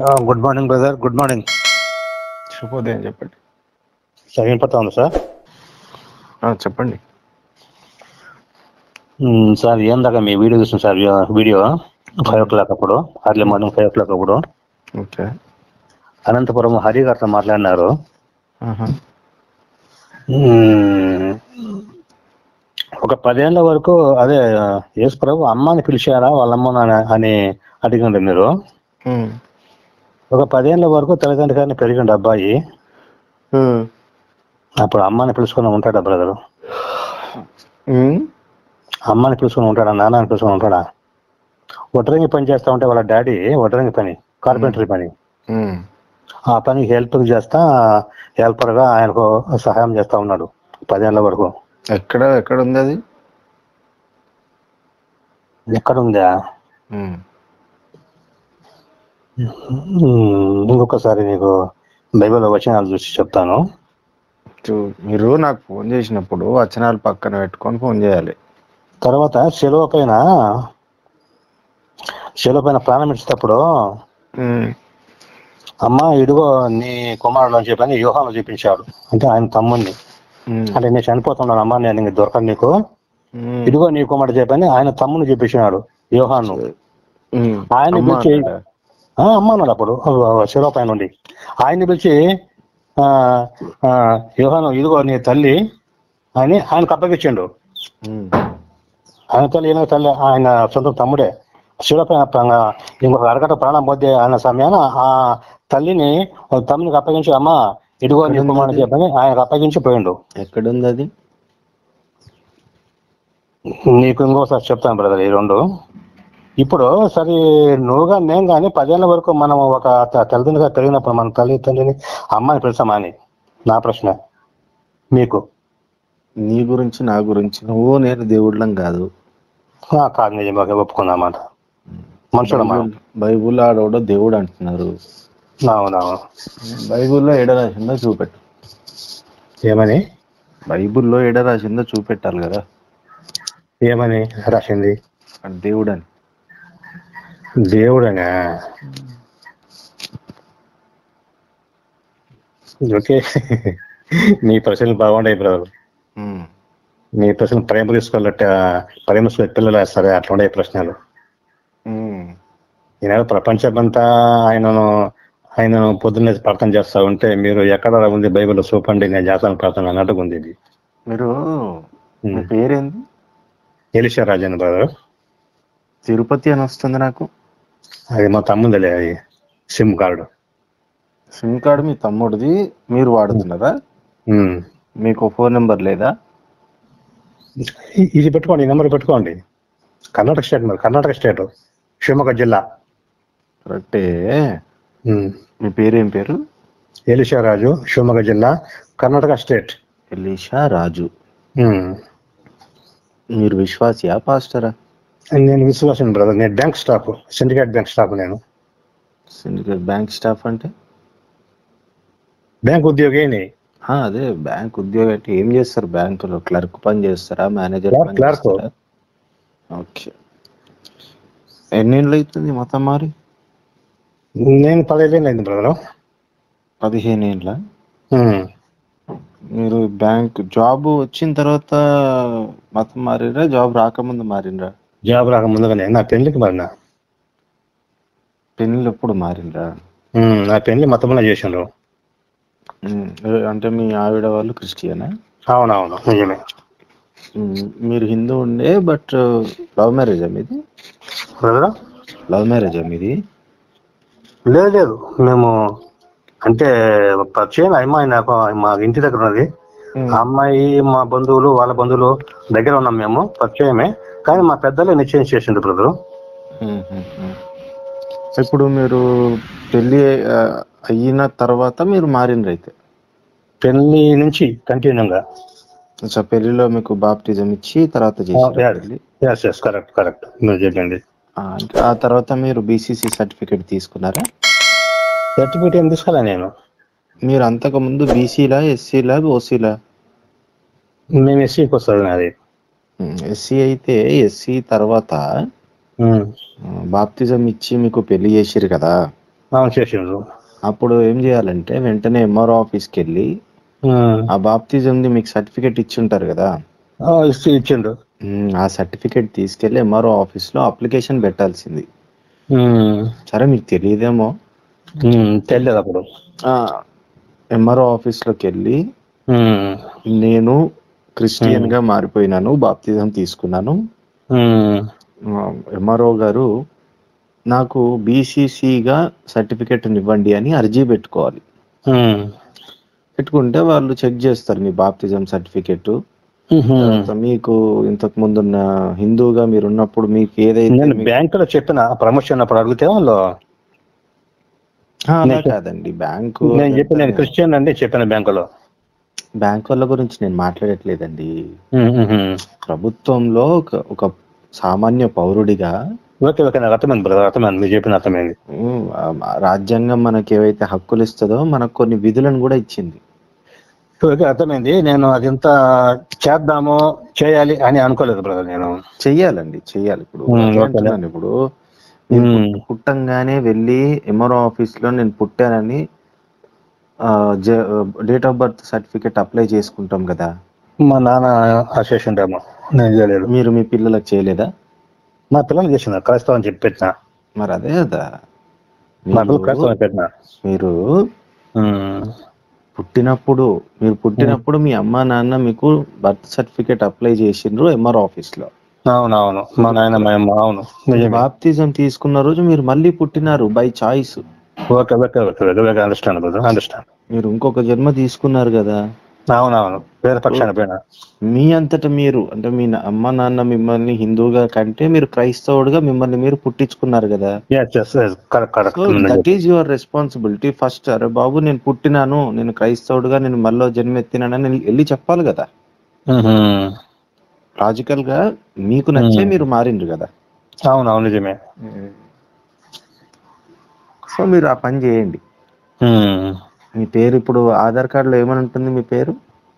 Good morning brother good morning శుభోదయం చెప్పండి sir వినపడతా ఉంది సార్ ఆ, చెప్పండి మ్మ్, సార్ ఏం దాకా మీ వీడియో చూసిన sir video five o'clock అప్పుడు early morning five o'clock అప్పుడు ఓకే అనంతపురం హరి గారితో మాట్లాడినారు ఆహా. మ్మ్, ఒక పదేళ్ల వరకు అదే యేసు ప్రభు అమ్మని పిలిచారా వాళ్ళ అమ్మని అని- అని అడిగిండ్రు మీరు ఉమ్. ఒక పదేళ్ల వరకు తల్లిదండ్రి గారిని పెరిగిండు అబ్బాయి ఉమ్. అప్పుడు అమ్మని పిలుచుకొని ఉంటాడా బ్రదరు ఉమ్. అమ్మని పిలుచుకొని ఉంటాడా నాన్నని పిలుచుకొని ఉంటాడా ఒటరంగి పని చేస్తా ఉంటే వాళ్ళ డాడీ ఒటరంగి పని కార్పెంటరీ పని ఉమ్. ఆ పనికి హెల్ప్ చేస్తా హెల్పర్ గా ఆయనకు సహాయం చేస్తా ఉన్నాడు పదేళ్ల వరకు ఎక్కడ ఎక్కడ ఉంది అది ఎక్కడుందా ఉమ్. ఉమ్, ఇంకొకసారి నీకు బైబిల్ వచనాలు చూసి చెప్తాను చూ- మీరు నాకు ఫోన్ చేసినప్పుడు వచనాలు పక్కన పెట్టుకొని ఫోన్ చేయాలి తర్వాత సెలవు పైన సెలవు పైన ప్రాణం ఇచ్చేటప్పుడు ఉమ్. అమ్మ ఇదిగో నీ కుమారుడు అని చెప్పని యోహాను చూపించాడు అంటే ఆయన తమ్ముడిని ఉమ్. అంటే నేను చనిపోతున్నాను అమ్మ నేను ఇంక దొరకను నీకు ఉమ్. ఇదిగో నీ కుమారుడు చెప్పని ఆయన తమ్ముని చూపించినాడు యోహాను ఉమ్. ఆయన అమ్మ పిలిచి అన్నాడా? ఆ, అమ్మ అన్నాడు అప్పుడు శిలో పైన నుండి ఆయన్ని పిలిచి ఆ, ఆ, యోహాను ఇదిగో నీ తల్లి అని ఆయనకు అప్పగించిండు ఉమ్. ఆయన తల్లి ఈయన తల్లి ఆయన సొంత తమ్ముడే శిలో పైన ప్ర- ఇంకొక అరగట ప్రాణం పొద్దే ఆయన సమయాన ఆ తల్లిని వాళ్ళ తమ్మునికి అప్పగించి అమ్మ ఇదిగో నీ కుమారుడు చెప్పని ఆయనకు అప్పగించి పోయిండు ఎక్కడ ఉంది అది నీకు ఇంకోసారి చెప్తాను బ్రదర్ ఈ రెండు ఇప్పుడు సరే నువ్వుగా నేను కానీ పదేళ్ల వరకు మనం ఒక త- తల్లిదండ్రులుగా పెరిగినప్పుడు మన తల్లి తండ్రిని అమ్మని పిలిచామా అని నా ప్రశ్న మీకు నీ గురించి నా గురించి నువ్వు నేను దేవుళ్ళం కాదు ఆ, కాదు నిజంగా ఒప్పుకున్నమాట మనుషుడు మనం బైబుల్- బైబుల్ ఆడోడో దేవుడు అంటున్నారు అవునవును బైబుల్లో ఎడ రాసిందో చూపెట్టు ఏమని బైబుల్లో ఎడ రాసిందో చూపెట్టాలి కదా ఏమని రాసింది అది దేవుడు అని దేవుడనా ఓకే నీ ప్రశ్నలు బాగుంటాయి బ్రదర్ ఉమ్. నీ ప్రశ్నలు ప్రైమరీ స్కూల్ ప్రైమరీ స్కూల్ పిల్లలు వేస్తారు అట్లా ఉండే ప్రశ్నలు ఉమ్. ఈనాడు ప్రపంచమంతా ఆయనను ఆయనను పొద్దున్నే ప్రార్థన చేస్తా ఉంటే మీరు ఎక్కడ ఉంది బైబిల్ చూపండి నేను చేస్తాను ప్రార్థన అన్నట్టుగా ఉంది ఇది మీరు మీ పేరేంది ఎలిషా రాజన్ బ్రదర్ తిరుపతి అని వస్తుంది నాకు అది మా తమ్ముందిలే అది సిమ్ కార్డు సిమ్ కార్డు మీ తమ్ముడిది మీరు వాడుతున్నారా ఉమ్. మీకు ఫోన్ నెంబర్ లేదా ఇ- ఇది పెట్టుకోండి ఈ నెంబర్ పెట్టుకోండి కర్ణాటక స్టేట్ మరి కర్ణాటక స్టేట్ శివమొగ్గ జిల్లా కరెక్టే ఉమ్. మీ పేరేం పేరు ఎలిషా రాజు శివమొగ్గ జిల్లా కర్ణాటక స్టేట్ ఎలీషా రాజు ఉమ్. మీరు విశ్వాసియా పాస్టరా నేను విశ్వాసం బ్రదర్ నేను bank staff Syndicate bank staff నేను సిండికేట్ బ్యాంక్ స్టాఫ్ అంటే బ్యాంక్ ఉద్యోగిని ఆ, అదే బ్యాంక్ ఉద్యోగం అంటే ఏం చేస్తారు బ్యాంకులో క్లర్క్ పని చేస్తారా మేనేజర్ క్లర్క్, పని క్లర్క్. చేస్తారా ఓకే ఎన్నేళ్ళు అవుతుంది మొత్తం మరి నేను పదిహేను అయింది బ్రదర్ పదిహేను ఏళ్ళ మీరు బ్యాంక్ జాబ్ వచ్చిన తర్వాత మతం మారినరా జాబ్ రాకముందు మారినరా జాబ్ రాక ముందుగానే నా పెళ్లికి మారిన పెళ్ళి ఎప్పుడు మారినరా ఉమ్, నా పెళ్లి మొత్తంలో చేసిండ్రు ఉమ్, అంటే మీ ఆవిడ వాళ్ళు క్రిస్టియనా అవునవును నిజమే ఉమ్, మీరు హిందూ ఉండే బట్ లవ్ మ్యారేజా మీది బ్రదర్ లవ్ మ్యారేజా మీది లేదు లేదు మేము అంటే పరిచయం అమ్మాయి నాకు మా ఇంటి దగ్గర ఉన్నది ఆ అమ్మాయి మా బంధువులు వాళ్ళ బంధువులు దగ్గర ఉన్నాం మేము పరిచయమే కానీ మా పెద్దలే నిశ్చయం చేసిండు బ్రదరు ఉమ్, ఉమ్, ఉమ్. ఇప్పుడు మీరు పెళ్ళి ఆ, అయిన తర్వాత మీరు మారినరు అయితే పెళ్లి నుంచి కంటిన్యూగా సో పెళ్లిలో మీకు బాప్టిజం ఇచ్చి తర్వాత చేశారు పెళ్లి ఎస్ ఎస్ కరెక్ట్ కరెక్ట్ మీరు చెప్పండి ఆ, ఇంకా ఆ తర్వాత మీరు బీసీసీ సర్టిఫికేట్ తీసుకున్నారా సర్టిఫికేట్ ఏం తీసుకోలే నేను మీరు అంతకు ముందు బీసీలా ఎస్సీలా ఓసీలా మేము ఎస్సీకి వస్తుంది నాది ఎస్సీ అయితే ఎస్సీ తర్వాత ఉమ్, బాప్తిజం ఇచ్చి మీకు పెళ్లి చేసిరు కదా అవును చేసిండ్రు అప్పుడు ఏం చేయాలంటే వెంటనే ఎంఆర్ఓ ఆఫీస్కి వెళ్ళి ఉమ్. ఆ బాప్తిజంది మీకు సర్టిఫికేట్ ఇచ్చి ఉంటారు కదా ఆ, ఇచ్చి ఇచ్చిండు ఉమ్, ఆ సర్టిఫికేట్ తీసుకెళ్లి ఎంఆర్ఓ ఆఫీస్ లో అప్లికేషన్ పెట్టాల్సింది ఉమ్. సరే మీకు తెలియదేమో ఉమ్, తెలియదు అప్పుడు ఎంఆర్ఓ ఆఫీస్ లోకి వెళ్ళి ఉమ్. నేను క్రిస్టియన్ గా మారిపోయినాను బాప్తిజం తీసుకున్నాను ఉమ్. ఎంఆర్ఓ గారు నాకు బీసీసీగా సర్టిఫికేట్ ఇవ్వండి అని అర్జీ పెట్టుకోవాలి ఉమ్. పెట్టుకుంటే వాళ్ళు చెక్ చేస్తారు మీ బాప్తిజం సర్టిఫికేట్ ఉహుం. తర్వాత మీకు ఇంతకు ముందున్న హిందూగా మీరు ఉన్నప్పుడు మీకు ఏదైతే నేను మీకు- బ్యాంక్ లో చెప్పిన ప్రమోషన్ అప్పుడు అడిగితే వాళ్ళు ఆ, అలా నేను- కాదండి బ్యాంకు నేను చెప్పి నేను క్రిస్టియన్ అండి చెప్పాను బ్యాంకులో బ్యాంక్ వాళ్ళ గురించి నేను మాట్లాడట్లేదండి ఉమ్, ఉహుం. ప్రభుత్వంలో ఒక ఒక సామాన్య పౌరుడిగా ఓకే ఓకే నాకు అర్థమైంది బ్రదర్ అర్థమైంది మీరు చెప్పిన అర్థమైంది ఉమ్, ఆ రాజ్యాంగం మనకి ఏవైతే హక్కులు ఇస్తుందో మనకు కొన్ని విధులను కూడా ఇచ్చింది ఓకే అర్థమైంది నేను అదంతా చేద్దాము చేయాలి అని అనుకోలేదు బ్రదర్ నేను చెయ్యాలండి చెయ్యాలి ఇప్పుడు ఉమ్, అదే ఓకే. అంటున్నాను ఇప్పుడు మీరు ఉమ్. పుట్- పుట్టంగానే వెళ్ళి ఎంఆర్ఓ ఆఫీస్ లో నేను పుట్టానని date of birth certificate apply చేసుకుంటాం కదా మా నాన్న అసేసిండేమో నేను చేయలేదు మీరు మీ పిల్లలకు చేయలేదా మా పిల్లలు చేసిన క్రైస్తవం అని చెప్పి పెట్టిన మరి అదే కదా మా పిల్లలు మీరు- క్రైస్తవం పెట్టిన మీరు ఉమ్. పుట్టినప్పుడు మీరు పుట్టినప్పుడు మీ అమ్మ నాన్న మీకు బర్త్ సర్టిఫికేట్ అప్లై చేసిండ్రు ఎంఆర్ ఆఫీస్ లో అవునవును మా నాయన మా అమ్మ అవును నిజమే బాప్తిజం తీసుకున్న రోజు మీరు మళ్ళీ పుట్టినారు by choice okay okay okay okay okay understand brother understand మీరు ఇంకొక జన్మ తీసుకున్నారు కదా అవునవును వేరే పక్షాన పోయినా మీ అంతట మీరు అంటే మీ నా- అమ్మ నాన్న మిమ్మల్ని హిందూగా కంటే మీరు క్రైస్తవుడుగా మిమ్మల్ని మీరు పుట్టించుకున్నారు కదా yes yes correct correct so that is your responsibility first అరే బాబు నేను పుట్టినాను నేను క్రైస్తవుడుగా నేను మళ్ళీ జన్మెత్తినానని వెళ్ళి చెప్పాలి కదా లాజికల్ గా మీకు నచ్చే Hmm. మీరు మారిండ్రు కదా అవునవును నిజమే సో మీరు ఆ పని చేయండి ఉమ్. మీ పేరు ఇప్పుడు ఆధార్ కార్డులో ఏమని ఉంటుంది మీ పేరు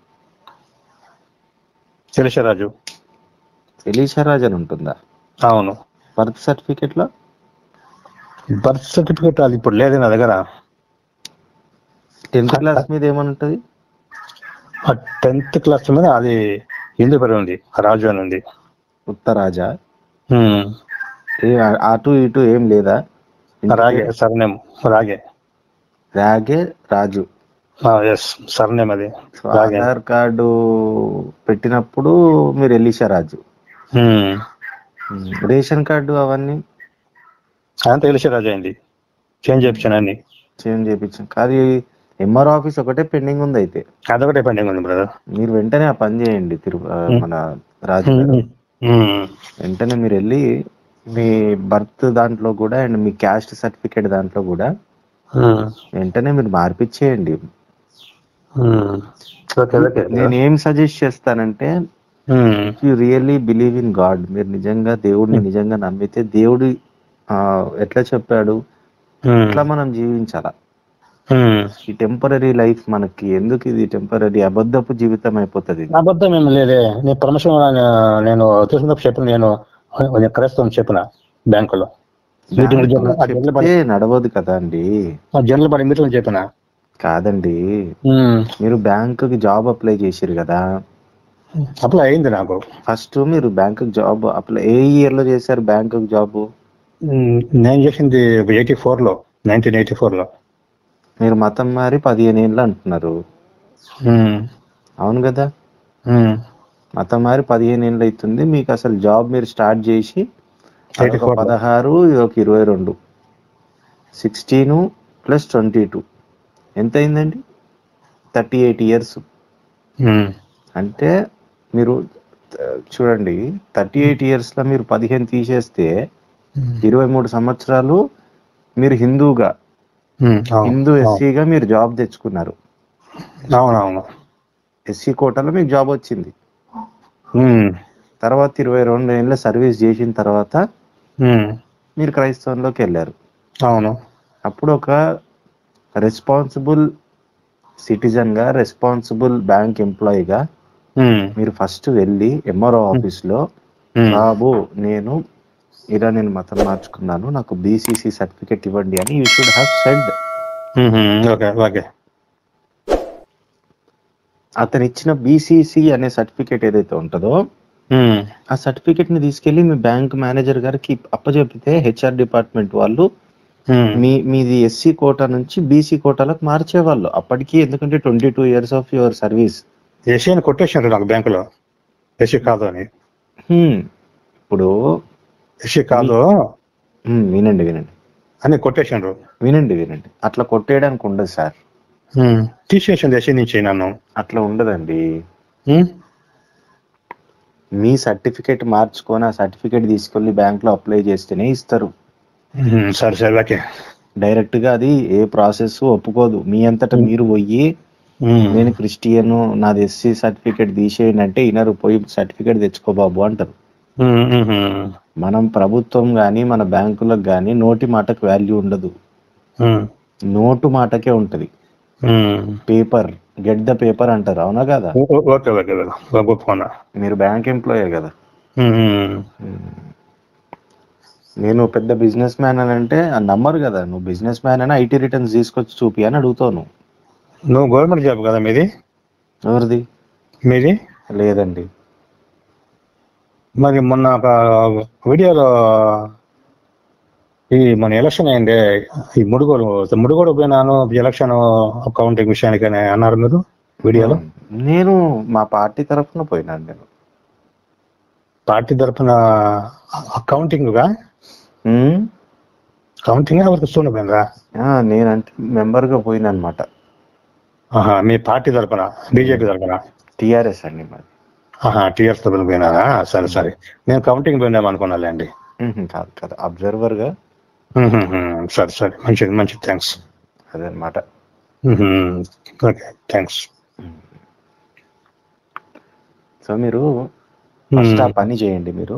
శిరీషరాజు ఎలీషారాజ్ అని ఉంటుందా అవును బర్త్ సర్టిఫికేట్ లో బర్త్ సర్టిఫికేట్ అది ఇప్పుడు లేదు నా దగ్గర టెన్త్ క్లాస్ మీద ఏమని ఉంటుంది టెన్త్ క్లాస్ మీద అది హిందూ పేరు ఉంది రాజు అని ఉంది ఉత్తరాజా ఉమ్. ఏ అటు ఇటు ఏం లేదా Rage surname Rage Rage Raju yes surname అది సో రాగే ఆధార్ కార్డు పెట్టినప్పుడు మీరు ఎలీషా రాజు ఉమ్. రేషన్ కార్డు అవన్నీ అదంతా తెలిసే రాజు అయింది చేంజ్ చేయించాను అన్ని చేంజ్ చేయించాం కానీ ఎంఆర్ ఆఫీస్ ఒకటే పెండింగ్ ఉంది అయితే అదొకటే పెండింగ్ ఉంది బ్రదర్ మీరు వెంటనే ఆ పని చేయండి తిరు ఆ, మన రాజు గారు వెంటనే మీరు వెళ్ళి మీ బర్త్ దాంట్లో కూడా అండ్ మీ క్యాస్ట్ సర్టిఫికేట్ దాంట్లో కూడా వెంటనే మీరు మార్పిచ్చేయండి ఓకే ఓకే నేను ఏం సజెస్ట్ చేస్తానంటే you really believe in God మీరు నిజంగా దేవుడిని నిజంగా నమ్మితే దేవుడు ఆ, ఎట్లా చెప్పాడు అట్లా మనం జీవించాల ఈ టెంపరీ లైఫ్ మనకి ఎందుకు ఇది టెంపరీ అబద్ధపు జీవితం అయిపోతుంది ఇది. అబద్ధం ఏమి లేదే నేను ప్రమోషన్ నేను తీసుకున్నప్పుడు చెప్పిన నేను కొంచెం క్రైస్తవం చెప్పిన బ్యాంకులో మీటింగ్ లో చెప్పిన ఆ జనరల్ చెప్తే నడవదు కదా అండి ఆ జనరల్ బాడీ మీటింగ్ లో చెప్పిన కాదండి ఉమ్. మీరు బ్యాంక్ కి జాబ్ అప్లై చేసిరు కదా అప్లై అయింది నాకు ఫస్ట్ మీరు బ్యాంక్ జాబ్ అప్లై ఏ ఇయర్ లో చేశారు బ్యాంక్ జాబ్ ఉమ్, నేను చేసింది ఎయిటీ ఫోర్ లో నైన్టీన్ ఎయిటీ ఫోర్ లో మీరు మతం మారి పదిహేను ఏళ్ళు అంటున్నారు ఉమ్, అవును కదా ఉమ్. మతం మారి పదిహేను ఏళ్ళు అవుతుంది మీకు అసలు జాబ్ మీరు స్టార్ట్ చేసి అదొక 84 లో. పదహారు ఇది ఒక ఇరవై రెండు సిక్స్టీన్ ప్లస్ ట్వంటీ టూ ఎంత అయిందండి థర్టీ ఎయిట్ ఇయర్స్ ఉమ్, అంటే మీరు ఆ, చూడండి థర్టీ ఎయిట్ ఇయర్స్ లో మీరు పదిహేను తీసేస్తే ఇరవై మూడు సంవత్సరాలు మీరు హిందూగా ఉమ్, అవును, హిందూ అవును. ఎస్సీగా మీరు జాబ్ తెచ్చుకున్నారు అవునవును ఎస్సీ కోటాలో మీకు జాబ్ వచ్చింది ఉమ్, తర్వాత ఇరవై రెండు ఏళ్ళ సర్వీస్ చేసిన తర్వాత ఉమ్, మీరు క్రైస్తవంలోకి వెళ్ళారు అవును అప్పుడు ఒక రెస్పాన్సిబుల్ సిటిజన్ గా రెస్పాన్సిబుల్ బ్యాంక్ ఎంప్లాయీగా ఉమ్, మీరు ఫస్ట్ వెళ్ళి ఎంఆర్ఓ ఆఫీస్ లో ఉమ్, బాబు నేను ఇలా నేను మతం మార్చుకున్నాను నాకు బీసీసీ సర్టిఫికేట్ ఇవ్వండి అని you should have said okay okay అతను ఇచ్చిన బీసీసీ అనే సర్టిఫికేట్ ఏదైతే ఉంటుందో ఆ సర్టిఫికేట్ ని తీసుకెళ్లి మీ బ్యాంక్ మేనేజర్ గారికి అప్పచెప్పితే హెచ్ఆర్ డిపార్ట్మెంట్ వాళ్ళు మీ మీది ఎస్సీ కోటా నుంచి బీసీ కోటాలకు మార్చేవాళ్ళు అప్పటికి ఎందుకంటే twenty two years of your service ఏషియన్ కొట్టేసినారు నాకు బ్యాంకులో ఏసీ కాదు అని ఇప్పుడు ఏసీ కాదు హ్మ్, వినండి వినండి అని కొట్టేసినారు వినండి వినండి అట్లా కొట్టేయడానికి ఉండదు సార్ తీసేసింది ఏసీ నుంచి నన్ను అట్లా ఉండదండి ఉమ్, మీ సర్టిఫికేట్ మార్చుకొని ఆ సర్టిఫికేట్ తీసుకెళ్లి బ్యాంక్ లో అప్లై చేస్తేనే ఇస్తారు ఉమ్, సరే సరే ఓకే డైరెక్ట్ గా అది ఏ ప్రాసెస్ ఒప్పుకోదు మీ అంతటా మీరు పోయి ఉమ్, నేను క్రిస్టియన్ నాది ఎస్సీ సర్టిఫికేట్ తీసేయండి అంటే ఇనరు పోయి సర్టిఫికేట్ తెచ్చుకో బాబు అంటారు ఉమ్, ఉమ్, ఉమ్, మనం ప్రభుత్వం గాని మన బ్యాంకులకు గాని నోటి మాటకు వాల్యూ ఉండదు ఉమ్, నోటు మాటకే ఉంటది ఉమ్. పేపర్ గెట్ ద పేపర్ అంటారు అవునా కదా ఓ- ఓ- ఓకే ఓకే ఓకే ఒప్పుకున్నా మీరు బ్యాంక్ ఎంప్లాయే కదా ఉమ్, ఉమ్. నేను పెద్ద బిజినెస్ మ్యాన్ అని అంటే ఆ నమ్మరు కదా నువ్వు బిజినెస్ మ్యాన్ అని ఐటీ రిటర్న్స్ తీసుకొచ్చి చూపి అని అడుగుతాను నువ్వు గవర్నమెంట్ జాబ్ కదా మీది ఎవరిది మీది లేదండి మరి మొన్న ఒక వీడియోలో ఈ మన ఎలక్షన్ అయింది ఈ ముడుగోడు ముడుగోడు పోయినాను ఎలక్షన్ అకౌంటింగ్ విషయానికి అని అన్నారు మీరు వీడియోలో నేను మా పార్టీ తరఫున పోయినాను నేను పార్టీ తరఫున అకౌంటింగ్ గా ఉమ్, కౌంటింగ్ ఎవరికి చూడ పోయినరా ఆ, నేనంటే మెంబర్ గా పోయినా అనమాట ఆహా మీ పార్టీ తరఫున బీజేపీ తరఫున టిఆర్ఎస్ అండి మరి ఆహా టీఆర్ఎస్ తరఫున పోయినారా సరే సరే నేను కౌంటింగ్ పోయినాం అనుకున్నాలేండి ఉహుం, కాదు కాదు అబ్జర్వర్ గా ఉహుం, ఉహుం. సరే సరే మంచిది మంచిది థ్యాంక్స్ అదనమాట ఓకే థ్యాంక్స్ సో మీరు ఫస్ట్ ఆ పని చేయండి మీరు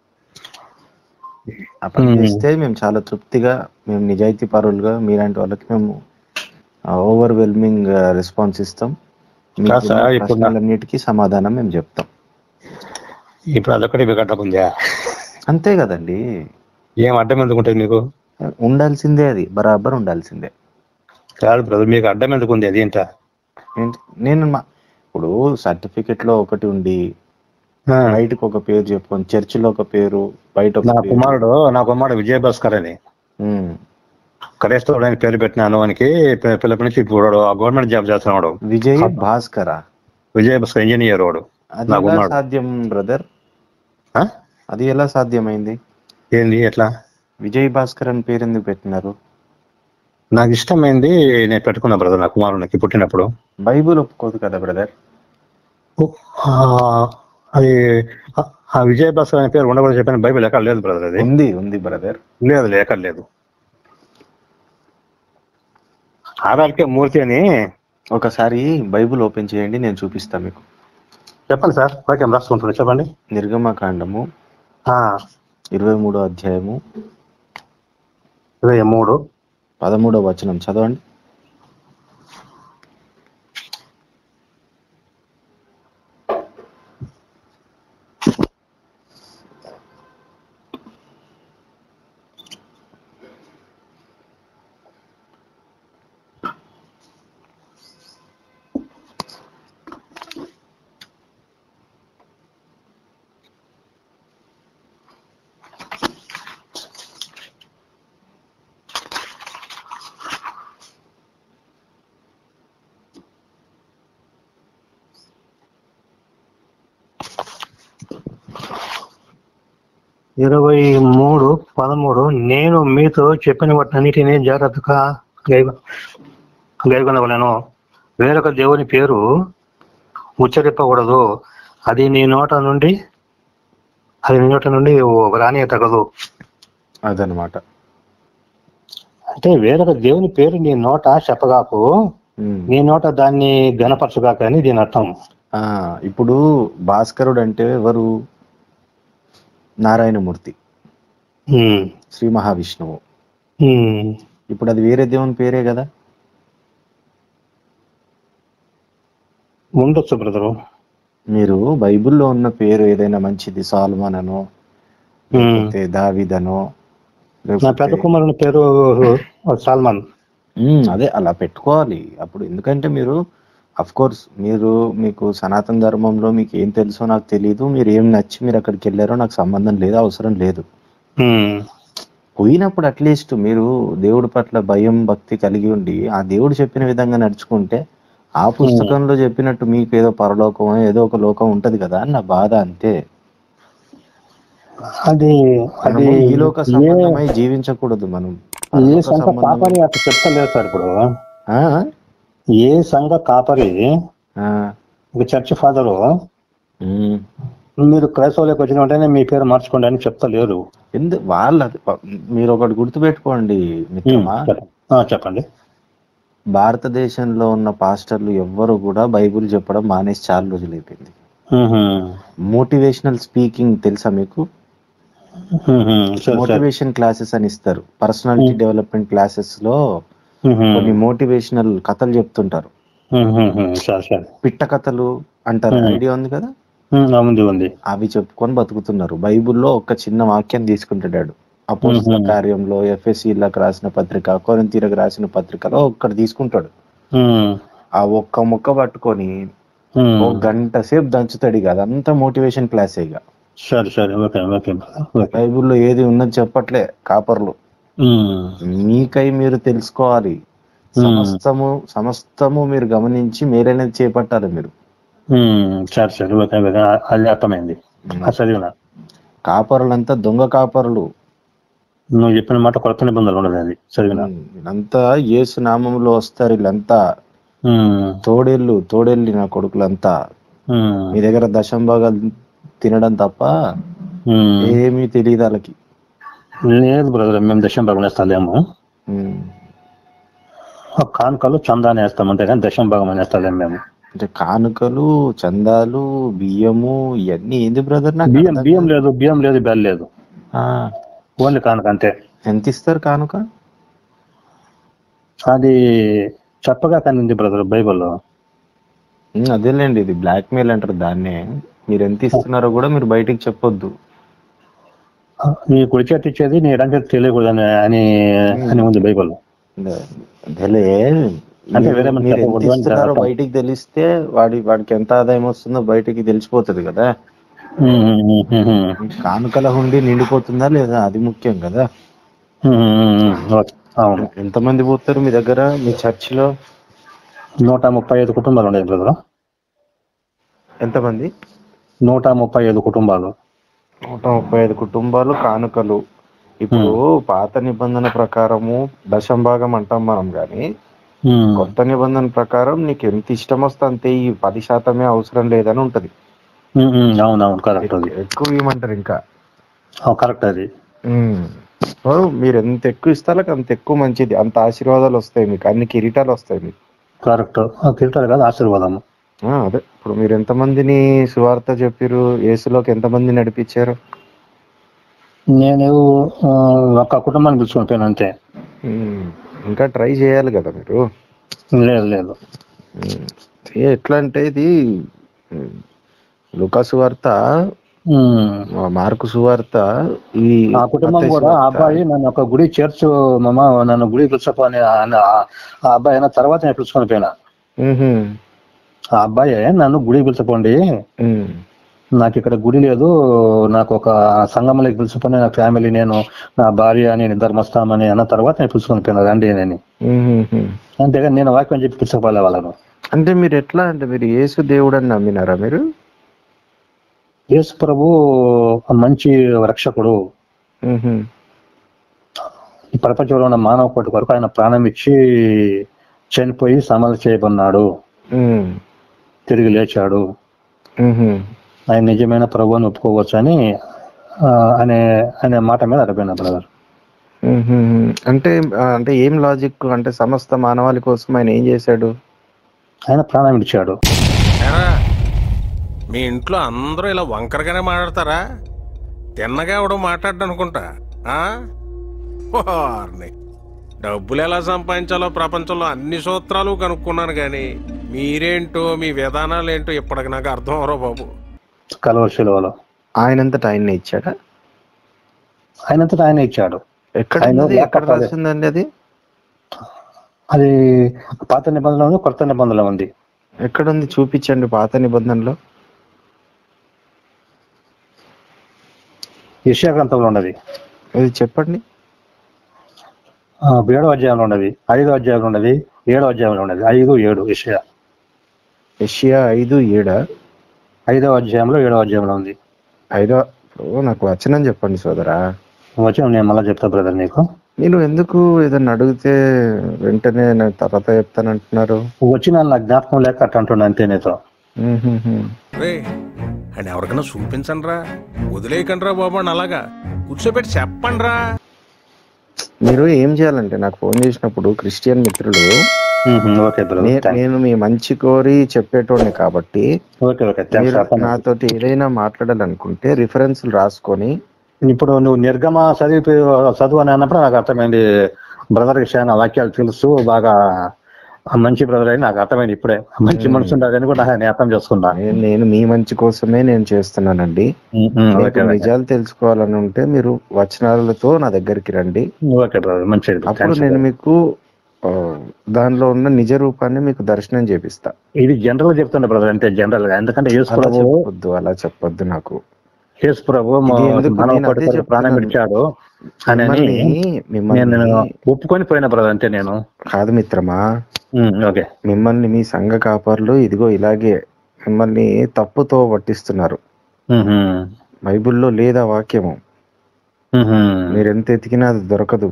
ఆ పని Hmm. చేస్తే మేము చాలా తృప్తిగా మేము నిజాయితీ పరులుగా మీలాంటి వాళ్ళకి మేము ఓవర్వెల్మింగ్ రెస్పాన్స్ ఇస్తాం మీకు కాదు సార్, ఉన్న ఇప్పుడు నా- ప్రశ్నలన్నిటికీ సమాధానం మేము చెప్తాం ఇప్పుడు అదొకటి వికటం ఉందా అంతే కదండి ఏం అడ్డం ఎందుకు ఉంటుంది మీకు ఉండాల్సిందే అది బరాబర్ ఉండాల్సిందే కాదు బ్రదర్ మీకు అడ్డం ఎందుకు ఉంది అది ఏంట ఏంటి నేను మా- ఇప్పుడు సర్టిఫికెట్ లో ఒకటి ఉండి ఆ, బయటకు ఒక పేరు చెప్పుకొని చర్చిలో ఒక పేరు బయట ఒక నా పేరు. కుమారుడు నా కుమారుడు విజయభాస్కర్ అని ఉమ్. క్రైస్తవుడు అని పేరు పెట్టినాను వానికి పి- పిల్లప్పటి నుంచి ఇప్పుడు వాడు గవర్నమెంట్ జాబ్ చేస్తున్నాడు విజయ్ భాస్కరా విజయభాస్కర్ ఇంజనీర్ వాడు అది నా ఎలా కుమారుడు. సాధ్యం బ్రదర్ ఆ? అది ఎలా సాధ్యమైంది ఏంది ఎట్లా విజయ్ భాస్కర్ అని పేరు ఎందుకు పెట్టినారు నాకు ఇష్టమైంది నేను పెట్టుకున్నా బ్రదర్ నా కుమారునికి పుట్టినప్పుడు బైబుల్ ఒప్పుకోదు కదా బ్రదర్ ఆ, అది ఆ- ఆ విజయభాస్కర్ అనే పేరు ఉండకూడదు చెప్పాను బైబిల్ ఎక్కడ లేదు బ్రదర్ అది ఉంది ఉంది బ్రదర్ లేదు లేదు, ఎక్కడ లేదు ఆర్ఆర్కే మూర్తి అని ఒకసారి బైబుల్ ఓపెన్ చేయండి నేను చూపిస్తాను మీకు చెప్పండి సార్ ఓకే రాసుకుంటున్నా చెప్పండి నిర్గమకాండము ఆ, ఇరవై మూడో అధ్యాయము ఇరవై మూడు పదమూడో వచనం చదవండి ఇరవై మూడు పదమూడు నేను మీతో చెప్పిన వాటన్నిటిని జాగ్రత్తగా గైవ గైకొనవలను వేరొక దేవుని పేరు ఉచ్చరింపకూడదు అది నీ నోట నుండి అది నీ నోట నుండి రాని తగదు అదనమాట అంటే వేరొక దేవుని పేరు నీ నోట చెప్పగాకు ఉమ్. నీ నోట దాన్ని గణపరచుగాక అని దీని అర్థం ఆ, ఇప్పుడు భాస్కరుడు అంటే ఎవరు నారాయణమూర్తి ఉమ్, శ్రీ మహావిష్ణువు ఉమ్, ఇప్పుడు అది వేరే దేవుని పేరే కదా ఉండొచ్చు బ్రదరు మీరు బైబిల్లో ఉన్న పేరు ఏదైనా మంచిది సాల్మాన్ అనో లేకపోతే దావిదనో నా పెద్ద లేకపోతే కుమారుని పేరు సల్మాన్ ఉమ్, అదే అలా పెట్టుకోవాలి అప్పుడు ఎందుకంటే మీరు అఫ్ కోర్స్ మీరు మీకు సనాతన ధర్మంలో మీకు ఏం తెలుసో నాకు తెలియదు మీరు ఏం నచ్చి మీరు అక్కడికి వెళ్ళారో నాకు సంబంధం లేదు అవసరం లేదు ఉమ్. పోయినప్పుడు అట్లీస్ట్ మీరు దేవుడి పట్ల భయం భక్తి కలిగి ఉండి ఆ దేవుడు చెప్పిన విధంగా నడుచుకుంటే ఆ పుస్తకంలో చెప్పినట్టు మీకు ఏదో పరలోకం ఏదో ఒక లోకం ఉంటది కదా అని నా బాధ అంతే అది అది మనము ఈ లోక సంబంధమై జీవించకూడదు మనం ఏ పరలోక సంఘ సంబంధం- కాపరి అట్లా చెప్తలేదు సార్ ఇప్పుడు ఆ? ఏ సంఘ కాపరి ఆ. ఒక చర్చ్ ఫాదరు ఉమ్. మీరు క్రైస్తవులకు వచ్చిన వెంటనే మీ పేరు మార్చుకోండి అని చెప్తలేరు ఎందు వాళ్ళ మీరు ఒకటి గుర్తుపెట్టుకోండి మిత్రమా ఆ, చెప్పండి భారతదేశంలో ఉన్న పాస్టర్లు ఎవ్వరు కూడా బైబిల్ చెప్పడం మానేసి చాలా రోజులు అయిపోయింది ఉహుం. మోటివేషనల్ స్పీకింగ్ తెలుసా మీకు ఉహుం. సరే సరే మోటివేషన్ క్లాసెస్ అని ఇస్తారు పర్సనాలిటీ డెవలప్మెంట్ క్లాసెస్ లో ఉహుం. కొన్ని మోటివేషనల్ కథలు చెప్తుంటారు ఉహుం. సరే సరే పిట్ట కథలు అంటారు ఐడియా ఉంది కదా ఉమ్, ఆ, ఉంది ఉంది అవి చెప్పుకొని బతుకుతున్నారు బైబిల్లో ఒక చిన్న వాక్యం తీసుకుంటాడు అపోస్తుల కార్యంలో ఎఫ్ఎస్సీలకు రాసిన పత్రిక కొరింతీలకు రాసిన పత్రికలో ఒక్కటి తీసుకుంటాడు ఉమ్, ఆ ఒక్క ముక్క పట్టుకొని ఉమ్. ఒక గంట సేపు దంచుతాడు ఇక అదంతా మోటివేషన్ క్లాస్ ఇక సరే సరే ఓకే ఓకే ఓకే బైబిల్లో ఏది ఉన్నది చెప్పట్లే కాపర్లు ఉమ్, మీకై మీరు తెలుసుకోవాలి సమస్తము సమస్తము మీరు గమనించి మీరనేది చేపట్టాలి మీరు ఉమ్, సరే సరే ఓకే ఓకే ఆ, అది అర్థమైంది ఆ, చదివిన కాపరులంతా దొంగ కాపరులు నువ్వు చెప్పిన మాట కొత్త నిబంధనలు ఉండదు అది చదివిన వీళ్ళంతా యేసు నామంలో వస్తారు వీళ్ళంతా ఉమ్, తోడేళ్ళు తోడేళ్ళు నా కొడుకులంతా ఉమ్, మీ దగ్గర దశం భాగాలు తినడం తప్ప ఉమ్. ఏమీ తెలియదు వాళ్ళకి లేదు బ్రదర్ మేము దశం భాగం వేస్తాలేము ఉమ్. ఆ కానుకలు చందాని వేస్తాం అంతే కానీ దశం భాగం వేస్తాలేము మేము అంటే కానుకలు చందాలు బియ్యము ఇవన్నీ ఏంది బ్రదర్ నాకు బియ్యం అర్థం బియ్యం లేదు బియ్యం లేదు బెల్ లేదు ఆ, ఓన్లీ కానుక అంతే ఎంత ఇస్తారు కానుక అది చెప్పగా కనింది బ్రదర్ బైబిల్లో ఉమ్, అదేలేండి ఇది బ్లాక్ మెయిల్ అంటారు దాన్నే మీరు ఎంత ఇస్తున్నారో కూడా మీరు బయటికి చెప్పొద్దు నీ కుడి చేతి ఇచ్చేది నీ ఎడం చేతి తెలియకూడదని అని అని ఉంది బైబిల్లో అదేలే అంటే వేరే మీరు- మంది మీరు ఎంత చెప్పకూడదు అని ఇస్తున్నారో అర్థం. బయటికి తెలిస్తే వాడి వాడికి ఎంత ఆదాయం వస్తుందో బయటికి తెలిసిపోతుంది కదా ఉమ్, ఉమ్, ఉమ్, ఉమ్. కానుకల హుండి నిండిపోతుందా లేదా అది ముఖ్యం కదా ఉమ్, ఉమ్, ఉమ్. ఓకే. అవును ఎంతమంది పోతారు మీ దగ్గర మీ చర్చిలో నూట ముప్పై ఐదు కుటుంబాలు ఉన్నాయి బ్రదర్ ఎంతమంది నూట ముప్పై ఐదు కుటుంబాలు నూట ముప్పై ఐదు కుటుంబాలు కానుకలు ఇప్పుడు పాత నిబంధన ప్రకారము దశం భాగం అంటాం మనం కానీ ఉమ్, కొత్త నిబంధన ప్రకారం నీకు ఎంత ఇష్టం వస్తే అంతే ఈ పది శాతమే అవసరం లేదని ఉంటది ఉమ్, ఉమ్, అవును అవును కరెక్ట్ అది ఎక్కువ ఇవ్వమంటారు ఇంకా అవును, కరెక్ట్ అది సో మీరు ఎంత ఎక్కువ ఇస్తారో అంత ఎక్కువ మంచిది అంత ఆశీర్వాదాలు వస్తాయి మీకు అన్ని కిరీటాలు వస్తాయి మీకు కరెక్ట్ కిరీటాలు కాదు ఆశీర్వాదము ఆ, అదే ఇప్పుడు మీరు ఎంతమందిని సువార్త చెప్పిరు యేసులోకి ఎంతమంది నడిపించారు నేను ఆ, ఒక కుటుంబాన్ని పిలుచుకుంటాను అంతే ఉమ్, ఇంకా ట్రై చేయాలి కదా మీరు లేదు లేదు ఉమ్, ఏ, ఎట్లా అంటే ఇది ఉమ్, లూకా సువార్త ఉమ్. ఆ, మార్కు సువార్త ఈ ఆ కుటుంబం మత్తయి కూడా ఆ సువార్త, అబ్బాయి నన్ను ఒక గుడి చేర్చు మమ్మ నన్ను గుడి పిలుచపో అని అన్న- ఆ అబ్బాయి అయిన తర్వాత నేను పిలుచుకొని పోయినా ఉహుం, ఆ అబ్బాయి నన్ను గుడి పిలుచుకోండి ఉమ్, నాకు ఇక్కడ గుడి లేదు నాకు ఒక సంఘంలోకి పిలుచుకొని నా ఫ్యామిలీ నేను నా భార్య నేను ఇద్దరు వస్తామని అన్న తర్వాత నేను పిలుచుకొని పోయినా రండి నేను ఉహుం. అంతేగాని నేను వాక్యం చెప్పి పిలుచుకోవాలి వాళ్ళను అంటే మీరు ఎట్లా అంటే మీరు యేసు దేవుడు అని నమ్మినారా మీరు యేసు ప్రభు మంచి రక్షకుడు ఉహుం, ఈ ప్రపంచంలో ఉన్న మానవ కోటి వరకు ఆయన ప్రాణం ఇచ్చి చనిపోయి సమాధి చేయబడినాడు ఉమ్, తిరిగి లేచాడు ఉహుం. ఆయన నిజమైన ప్రభు అని ఒప్పుకోవచ్చు అని ఆ, అనే అనే మాట మీద అడిపోయినా బ్రదర్ ఉహుం. అంటే ఆ, అంటే ఏం లాజిక్ అంటే సమస్త మానవాళి కోసం ఆయన ఏం చేశాడు ఆయన ప్రాణం ఇచ్చాడు ఏరా మీ ఇంట్లో అందరూ ఇలా వంకరగానే మాట్లాడతారా తిన్నగా ఎవడో మాట్లాడ్డు అనుకుంటా ఆ? వారిని. డబ్బులు ఎలా సంపాదించాలో ప్రపంచంలో అన్ని సూత్రాలు కనుక్కున్నాను కానీ మీరేంటో మీ విధానాలు ఏంటో ఇప్పటికి నాకు అర్థం అవరో బాబు కలవరి శిలువలో ఆయనంతటా ఆయన్నే ఇచ్చాడా ఆయనంతటా ఆయన ఇచ్చాడు ఎక్కడ ఆయన ఉంది? ఎక్కడ లేకపోతే- రాసిందండి అది అది పాత నిబంధనలో ఉంది కొత్త నిబంధనలో ఉంది ఎక్కడ ఉంది చూపించండి పాత నిబంధనలో యెషయా గ్రంథంలో ఉన్నది అది చెప్పండి ఆ, ఏడో అధ్యాయంలో ఉన్నది ఐదో అధ్యాయంలో ఉన్నది ఏడో అధ్యాయంలో ఉన్నది ఐదు ఏడు యెషయా ఏషియా ఐదు ఏడ ఐదో అధ్యాయంలో ఏడో అధ్యాయంలో ఉంది ఐదో ఓ, నాకు వచనం చెప్పండి సోదరా వచ్చి నేను మళ్ళీ చెప్తా బ్రదర్ నీకు నేను ఎందుకు ఏదన్నా అడిగితే వెంటనే నేను తర్వాత చెప్తానంటున్నారు వచ్చిన నా జ్ఞాపకం లేక అట్లా అంటున్నా అంతే నీతో మ్మ్హ్మ్. రే అండ్ ఎవరికైనా చూపించండి రా వదిలేయకండి రా బాబు అని అలాగా కూర్చోబెట్టి చెప్పండి రా మీరు ఏం చేయాలంటే నాకు ఫోన్ చేసినప్పుడు క్రిస్టియన్ మిత్రులు మ్మ్. ఓకే బ్రదర్ నే- థాంక్స్. నేను మీ మంచి కోరి చెప్పేటోడిని కాబట్టి ఓకే ఓకే థ్యాంక్స్ మీరు అర్థం. నాతోటి ఏదైనా మాట్లాడాలనుకుంటే రిఫరెన్స్లు రాసుకొని ఇప్పుడు నువ్వు నిర్గమ చదివి చదువు అని అన్నప్పుడు నాకు అర్థమైంది బ్రదర్ విషయాన్ని వాక్యాలు తెలుసు బాగా మంచి బ్రదర్ అని నాకు అర్థమైంది ఇప్పుడే మంచి మనసు ఉండాలని కూడా నేను అర్థం చేసుకున్నా నేను- నేను మీ మంచి కోసమే నేను చేస్తున్నానండి మ్మ్. మీకు ఓకే ఓకే. నిజాలు తెలుసుకోవాలని ఉంటే మీరు వచనాలతో నా దగ్గరికి రండి ఓకే బ్రదర్ మంచిది అప్పుడు థాంక్స్ నేను బ్రదర్. మీకు ఆ, దానిలో ఉన్న నిజ రూపాన్ని మీకు దర్శనం చేపిస్తా ఇది జనరల్ గా చెప్తున్నా బ్రదర్ అంటే జనరల్ గా ఎందుకంటే యేసు అలా ప్రభు చెప్పొద్దు అలా చెప్పొద్దు నాకు యేసు ప్రభు మా ఇది ఎందుకు మానవ నేను అదే కొడుకు ప్రాణం చెప్తున్నాను. విడిచాడు అని మిమ్మల్ని నేను మిమ్మల్ని ఒప్పుకొని పోయిన బ్రదర్ అంతే నేను కాదు మిత్రమా మ్మ్. ఓకే మిమ్మల్ని మీ సంఘ కాపర్లు ఇదిగో ఇలాగే మిమ్మల్ని తప్పుతో పట్టిస్తున్నారు మ్మ్. బైబిల్లో లేదా వాక్యము మ్మ్. మీరు ఎంత ఎతికినా అది దొరకదు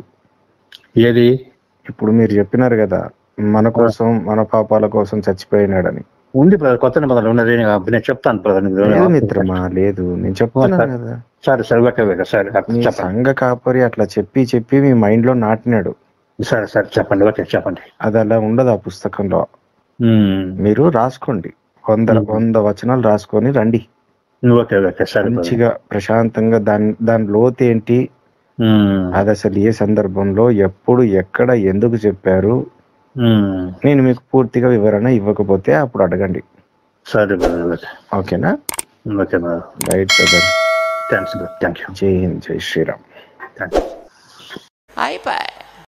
ఏది ఇప్పుడు మీరు చెప్పినారు కదా మన కోసం మన పాపాల కోసం చచ్చిపోయినాడని ఉంది బ్రదర్ కొత్త నిబంధనలు ఉన్నది నేను చెప్తాను బ్రదర్ నీకు. లేదు మిత్రమా లేదు నేను చెప్తున్నాను కదా సరే సరే ఓకే ఓకే సరే మీ చెప్పండి సంఘ కాపరి అట్లా చెప్పి చెప్పి మీ మైండ్ లో నాటినాడు సరే సరే చెప్పండి ఓకే చెప్పండి అది అలా ఉండదు ఆ పుస్తకంలో మ్మ్. మీరు రాసుకోండి వంద వంద వచనాలు రాసుకొని రండి ఓకే ఓకే సరే బ్రదర్. మంచిగా ప్రశాంతంగా దాని దాని లోతు ఏంటి మ్మ్. అది అసలు ఏ సందర్భంలో ఎప్పుడు ఎక్కడ ఎందుకు చెప్పారు మ్మ్. నేను మీకు పూర్తిగా వివరణ ఇవ్వకపోతే అప్పుడు అడగండి సరే బ్రదర్ ఓకే ఓకేనా okay brother right brother thanks brother thank you Jai Hind జై శ్రీరామ్ థ్యాంక్ యూ అయిపోయి